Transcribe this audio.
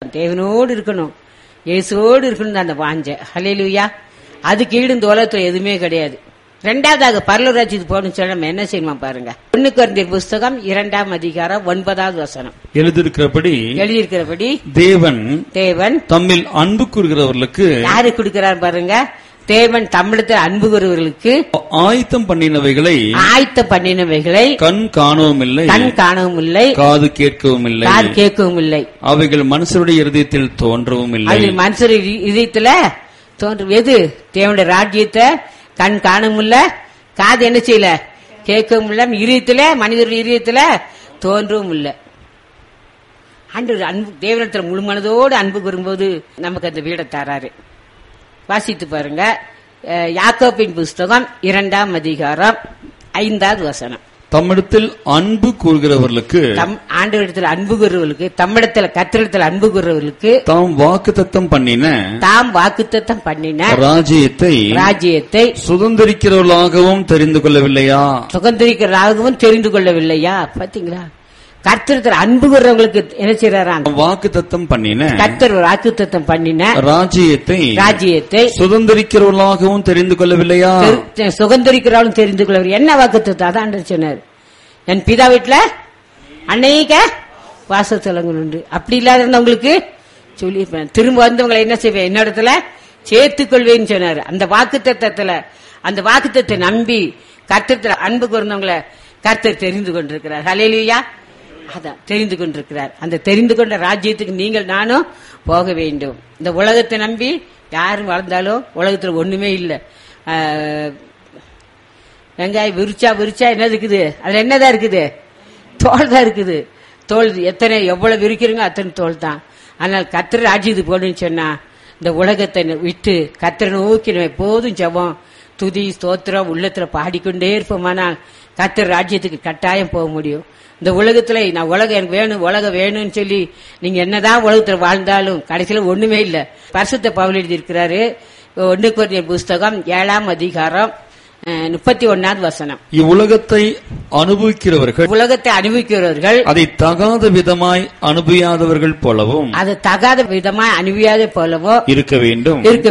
தேவனோடு இருக்கணும் இயேசுவோடு இருக்கணும் அந்த வாஞ்ச ஹalleluya அதுக்கு ஈடு இந்த உலகத்துல எதுவுமே கிடையாது ரெண்டாவதாக பரலூராட்சிக்கு போகணும்னு சொன்னா நம்ம என்ன செய்யணுமா பாருங்க ஒண்ணு குறைந்தர் புஸ்தகம் இரண்டாம் அதிகாரம் ஒன்பதாவது வசனம் எழுதியிருக்கிறபடி எழுதியிருக்கிறபடி தேவன் தேவன் தம்மில் அன்பு கூறுகிறவர்களுக்கு யாரு கொடுக்கிறார் பாருங்க தேவன் தமிழத்தில் அன்பு கூறுவர்களுக்கு ஆயத்தம் பண்ணினவைகளை ஆயத்த பண்ணினவைகளை கண் காணவும் இல்லை கண் காணவும் இல்லை காது கேட்கவும் இல்லை காது கேட்கவும் இல்லை அவைகள் மனுஷருடைய இருதயத்தில் தோன்றவும் இல்லை அது மனுஷர் இ- இதயத்துல தோன்றும் எது தேவனுடைய ராஜ்யத்தை கண் காணவும் இல்ல காது என்ன செய்யல கேட்கவும் இல்ல இதயத்துல மனிதருடைய இதயத்துல தோன்றவும் இல்ல ஆண்டவர் அன்பு தேவனத்துல முழு மனதோடு அன்பு கூறும்போது நமக்கு அந்த வீடை தராரு வாசித்து பாருங்க அஹ், யாக்கோபின் புஸ்தகம் இரண்டாம் அதிகாரம் ஐந்தாவது வசனம் தம்மிடத்தில் அன்பு கூறுகிறவர்களுக்கு தம் ஆண்டவரிடத்தில் அன்பு கூறுவர்களுக்கு தம்மிடத்தில் கத்திரிடத்தில் அன்பு கூறுவர்களுக்கு தாம் வாக்குத்தத்தம் பண்ணின தாம் வாக்குத்தத்தம் பண்ணின ராஜ்யத்தை ராஜ்யத்தை சுதந்திரிக்கிறவர்களாகவும் தெரிந்து கொள்ளவில்லையா சுகந்திரிக்கிறதாகவும் தெரிந்து கொள்ளவில்லையா பாத்தீங்களா கர்த்தரத்தில் அன்பு கூறவங்களுக்கு என்ன செய்யறாராம் வாக்குத்தத்தம் பண்ணின கர்த்தர் ஒரு வாக்குத்தத்தம் பண்ணின ராஜ்யத்தை ராஜ்யத்தை சுதந்திரிக்கிறவர்களாகவும் தெரிந்து கொள்ளவில்லையா தெரி- சுகந்தரிக்கிறவளும் தெரிந்து கொள்ளவர் என்ன வாக்குத்தத்தம் அதான் ஆண்டவர் சொன்னார் என் பிதா வீட்டுல அன்னைக்க வாசத்தலங்கள் உண்டு அப்படி இல்லாத இருந்தவங்களுக்கு சொல்லியிருப்பேன் திரும்ப வந்தவங்களை என்ன செய்வேன் என்னிடத்துல சேர்த்துக் கொள்வேன்னு சொன்னார் அந்த வாக்குத்தத்தத்துல அந்த வாக்குத்தத்தை நம்பி கர்த்தத்துல அன்பு கூர்ந்தவங்களை கர்த்தர் தெரிந்து கொண்டிருக்கிறார் ஹalleluya அதான் தெரிந்து கொண்டிருக்கிறார் அந்த தெரிந்து கொண்ட ராஜ்யத்துக்கு நீங்கள் நானும் போக வேண்டும் இந்த உலகத்தை நம்பி யாரும் வளர்ந்தாலும் உலகத்துல ஒண்ணுமே இல்லை வெங்காயம் விரிச்சா விரிச்சா என்ன இருக்குது அதுல என்னதான் இருக்குது தோல் தான் இருக்குது தோல் எத்தனை எவ்வளவு விரிக்கிறீங்க அத்தனை தோல் தான் ஆனால் கத்திர ராஜ்யத்துக்கு போகணும்னு சொன்னா இந்த உலகத்தை விட்டு கத்திர நோக்கி நம்ம எப்போதும் ஜெபம் துதி ஸ்தோத்திரம் உள்ளத்துல பாடிக்கொண்டே இருப்போமானால் கத்திர ராஜ்யத்துக்கு கட்டாயம் போக முடியும் இந்த உலகத்துல நான் உலகம் எனக்கு வேணும் உலகம் வேணும்னு சொல்லி நீங்க என்னதான் உலகத்துல வாழ்ந்தாலும் கடைசியில ஒண்ணுமே இல்ல பரிசுத்த பவுல் எழுதி இருக்கிறாரு ஒன்று குறைந்த புஸ்தகம் ஏழாம் அதிகாரம் அஹ், முப்பத்தி ஒன்னாவது வசனம் இவ்வுலகத்தை அனுபவிக்கிறவர்கள் உலகத்தை அனுபவிக்கிறவர்கள் அதை தகாத விதமாய் அனுபவியாதவர்கள் போலவும் அது தகாத விதமா அனுபவியாத போலவோ இருக்க வேண்டும் இருக்க